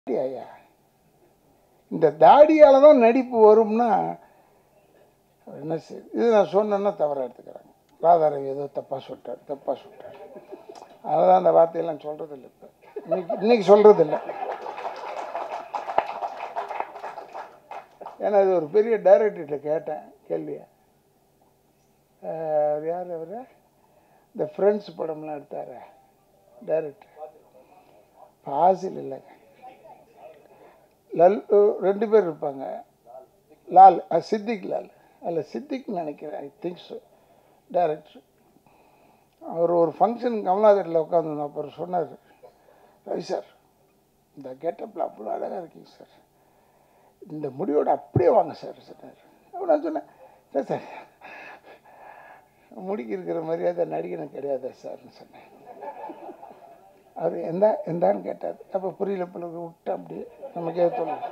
ஐயா இந்த தாடியால் தான் நடிப்பு வரும்னா என்ன சரி இது நான் சொன்னேன்னா தவறாக எடுத்துக்கிறாங்க ராதாரவி ஏதோ தப்பாக சொல்லிட்டார் தப்பாக சொல்லிட்டார் அதனால் அந்த வார்த்தையெல்லாம் சொல்கிறது இல்லை இப்போ இன்னைக்கு இன்னைக்கு சொல்கிறது இல்லை ஏன்னா இது ஒரு பெரிய டைரக்டர்கிட்ட கேட்டேன் கேள்வியை அவர் யார் அவர் இந்த ஃப்ரெண்ட்ஸ் படம்லாம் எடுத்தார் டைரக்டர் பாசில் இல்லைங்க லல் ரெண்டு பேர் இருப்பாங்க லால் அஹ், சித்திக் லால் அதில் சித்திக்னு நினைக்கிறேன் ஐ திங்க் ஸோ டைரக்டர் அவர் ஒரு ஃபங்க்ஷன் கமலாதரில் உட்காந்து அப்புறம் சொன்னார் ரவி சார் இந்த கெட்டப்பில் அவ்வளோ அழகாக இருக்கீங்க சார் இந்த முடியோட அப்படியே வாங்க சார் சொன்னார் அப்ப நான் சொன்னேன் இல்லை சார் முடிக்கு இருக்கிற மரியாதை நடிகனுக்கு கிடையாது சார்னு சொன்னேன் அவர் எந்த எந்தான்னு கேட்டார் அப்போ புரியல பிள்ளைங்க விட்டு அப்படியே நமக்கே தோணும்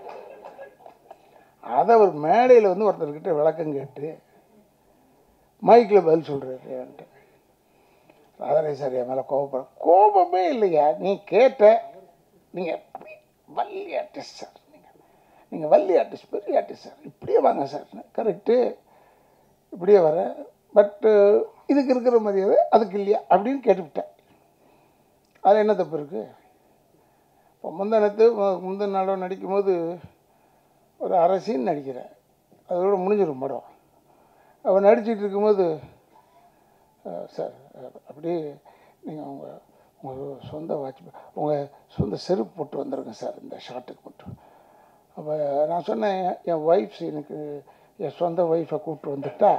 அதை அவர் மேடையில் வந்து ஒருத்தர்கிட்ட விளக்கம் கேட்டு மைக்கில் பதில் சொல்கிறாரு என்கிட்ட ராதாரே சார் என் மேலே கோபப்பட கோபமே இல்லையா நீ கேட்ட நீங்கள் வள்ளி ஆர்டிஸ்ட் சார் நீங்கள் நீங்கள் வள்ளி ஆர்டிஸ்ட் பெரிய ஆர்டிஸ்ட் சார் இப்படியே வாங்க சார் கரெக்டு இப்படியே வரேன் பட்டு இதுக்கு இருக்கிற மரியாதை அதுக்கு இல்லையா அப்படின்னு கேட்டுவிட்டேன் அதில் என்ன தப்பு இருக்குது இப்போ முந்தானத்து முந்தின நாளோ நடிக்கும்போது ஒரு அரசின்னு நடிக்கிறேன் அதோட முடிஞ்சிடும் படம் அவன் நடிச்சிட்டு இருக்கும்போது அஹ், சார் அஹ், அப்படியே நீங்கள் உங்கள் உங்கள் சொந்த வாட்ச் உங்கள் சொந்த செருப்பு போட்டு வந்துருங்க சார் இந்த ஷாட்டுக்கு மட்டும் அப்போ நான் சொன்னேன் என் ஒய்ஃப்ஸ் எனக்கு என் சொந்த ஒய்ஃபை கூப்பிட்டு வந்துட்டா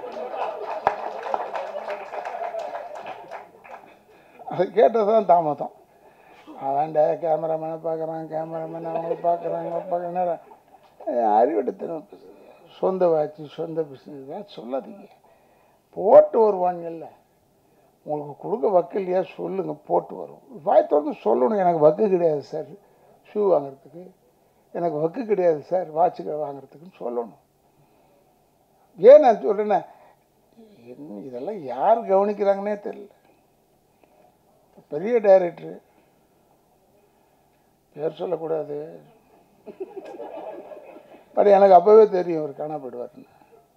அது கேட்டது தான் தாமதம் அவன்ட கேமராமேனை பார்க்குறான் கேமராமேன் அவங்கள பார்க்குறான் இவங்க பார்க்குறேன் அறிவெடுத்தணும் சொந்த வாட்சி சொந்த பிஸ்னஸ் தான் சொல்லாதீங்க போட்டு வருவாங்கல்ல உங்களுக்கு கொடுக்க வக்கு இல்லையா சொல்லுங்க போட்டு வரும் வாய் திறந்து சொல்லணும் எனக்கு வக்கு கிடையாது சார் ஷூ வாங்குறதுக்கு எனக்கு வக்கு கிடையாது சார் வாட்சுகள் வாங்குறதுக்குன்னு சொல்லணும் ஏன் நான் சொல்கிறேன்னா என்ன இதெல்லாம் யார் கவனிக்கிறாங்கன்னே தெரியல பெரிய டைரக்டரு பேர் சொல்லக்கூடாது பட் எனக்கு அப்போவே தெரியும் அவர் காணா போயிடுவார்னு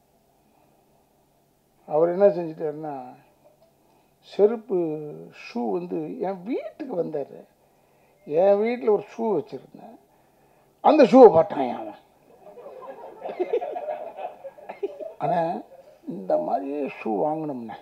அவர் என்ன செஞ்சிட்டாருன்னா செருப்பு ஷூ வந்து என் வீட்டுக்கு வந்தார் என் வீட்டில் ஒரு ஷூ வச்சுருந்தேன் அந்த ஷூவை போட்டான் அவன் ஆனால் இந்த மாதிரியே ஷூ வாங்கினோம்னே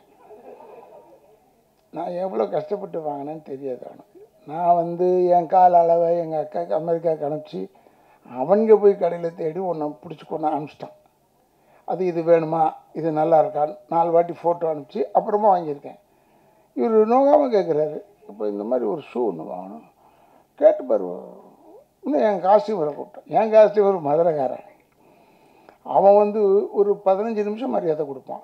நான் எவ்வளோ கஷ்டப்பட்டு வாங்கினேன்னு தெரியாது அவனுக்கு நான் வந்து என் கால் அளவை எங்கள் அக்காவுக்கு அமெரிக்காவுக்கு அனுப்பிச்சு அவனுங்க போய் கடையில் தேடி ஒன்றை பிடிச்சி கொண்டு அனுப்பிச்சிட்டான் அது இது வேணுமா இது நல்லா இருக்கான்னு நாலு வாட்டி ஃபோட்டோ அனுப்பிச்சு அப்புறமா வாங்கியிருக்கேன் இவர் நோகாமல் கேட்குறாரு இப்போ இந்த மாதிரி ஒரு ஷூ ஒன்று வாங்கணும் கேட்டு பாரு இன்னும் என் காஸ்டியூமரை கூப்பிட்டான் என் காஸ்டியூமர் மதுரைக்காரன் அவன் வந்து ஒரு பதினஞ்சு நிமிஷம் மரியாதை கொடுப்பான்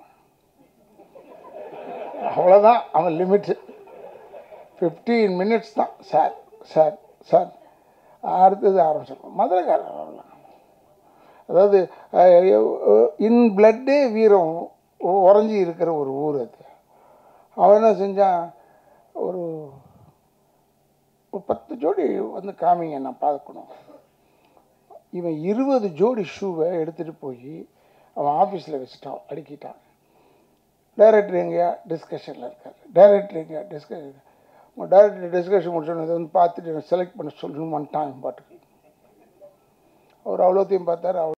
அவ்வளோதான் அவன் லிமிட்டு ஃபிஃப்டீன் மினிட்ஸ் தான் சார் சார் சார் அடுத்தது ஆரம்பிச்சிருக்கோம் மதுரைக்காரன் அவ்வளோதான் அதாவது இன் பிளட்டே வீரம் உ- உறைஞ்சி இருக்கிற ஒரு ஊர் அது அவன் என்ன செஞ்சான் ஒரு ஒரு பத்து ஜோடி வந்து காமிங்க நான் பார்க்கணும் இவன் இருபது ஜோடி ஷூவை எடுத்துகிட்டு போய் அவன் ஆஃபீஸில் வச்சுட்டான் அடுக்கிட்டான் டைரக்டர் எங்கேயா டிஸ்கஷனில் இருக்கார் டைரக்டர் எங்கேயா டிஸ்கஷன் உங்கள் டைரக்டர் டிஸ்கஷன் முடிச்சோன்னு இதை வந்து பார்த்துட்டு செலக்ட் பண்ண சொல்லணும் வந்துட்டான் என் பாட்டுக்கு அவர் அவ்வளோத்தையும் பார்த்தாரு அவ்வளோ